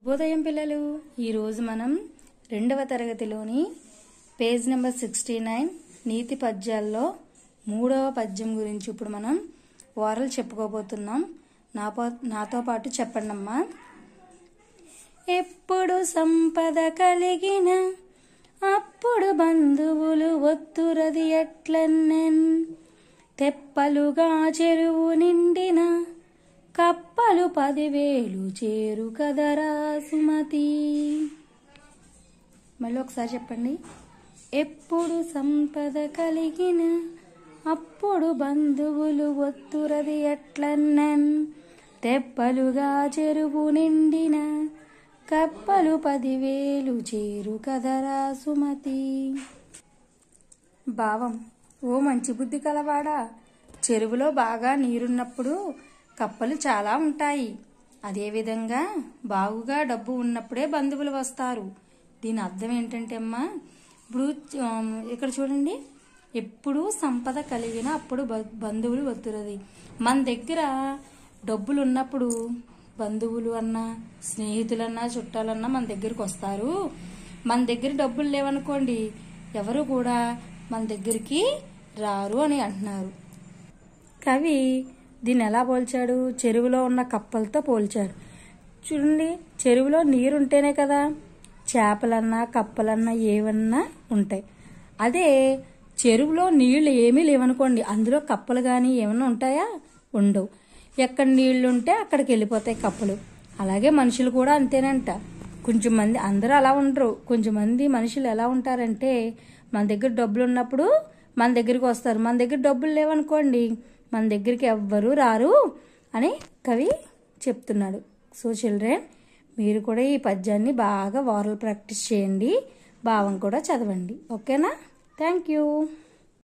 శుభోదయం పిల్లలు ఈరోజు మనం రెండవ తరగతిలోని పేజ్ నెంబర్ సిక్స్టీ నైన్ నీతి పద్యాల్లో మూడవ పద్యం గురించి ఇప్పుడు మనం ఓరల్ చెప్పుకోబోతున్నాం నాపో నాతో పాటు చెప్పండి అమ్మా ఎప్పుడు సంపద కలిగిన అప్పుడు బంధువులు ఒత్తురది ఎట్లన్నెన్ తెప్పలుగా చెరువు నిండిన కప్పలు పదివేలు చేరు కదరా సుమతి మళ్ళీ ఒకసారి చెప్పండి ఎప్పుడు సంపద కలిగిన అప్పుడు బంధువులు ఒత్తురది ఎట్లన్నన్ తెప్పలుగా చెరువు నిండిన కప్పలు పదివేలు చేరు కదరా సుమతి భావం ఓ మంచి బుద్ధి కలవాడా చెరువులో బాగా నీరున్నప్పుడు కప్పలు చాలా ఉంటాయి అదేవిధంగా బాగుగా డబ్బు ఉన్నప్పుడే బంధువులు వస్తారు దీని అర్థం ఏంటంటే అమ్మా ఇప్పుడు ఆమ్, ఇక్కడ చూడండి ఎప్పుడు సంపద కలిగిన అప్పుడు బ- బంధువులు వద్దురది మన దగ్గర డబ్బులు ఉన్నప్పుడు బంధువులు అన్నా స్నేహితులన్నా చుట్టాలన్నా మన దగ్గరికి వస్తారు మన దగ్గర డబ్బులు లేవనుకోండి ఎవరు కూడా మన దగ్గరికి రారు అని అంటున్నారు కవి దీన్ని ఎలా పోల్చాడు చెరువులో ఉన్న కప్పలతో పోల్చాడు చూడండి చెరువులో నీరు ఉంటేనే కదా చేపలన్నా కప్పలన్నా ఏవన్నా ఉంటాయి అదే చెరువులో నీళ్లు ఏమీ లేవనుకోండి అందులో కప్పలు కానీ ఏమన్నా ఉంటాయా ఉండవు ఎక్కడ నీళ్లు ఉంటే అక్కడికి వెళ్ళిపోతాయి కప్పలు అలాగే మనుషులు కూడా అంతేనంట కొంచెం మంది అందరూ అలా ఉండరు కొంచెం మంది మనుషులు ఎలా ఉంటారంటే మన దగ్గర డబ్బులు ఉన్నప్పుడు మన దగ్గరికి వస్తారు మన దగ్గర డబ్బులు లేవనుకోండి మన దగ్గరికి ఎవ్వరూ రారు అని కవి చెప్తున్నాడు సో చిల్డ్రన్ మీరు కూడా ఈ పద్యాన్ని బాగా వారల్ ప్రాక్టీస్ చేయండి భావం కూడా చదవండి ఓకేనా థ్యాంక్ యూ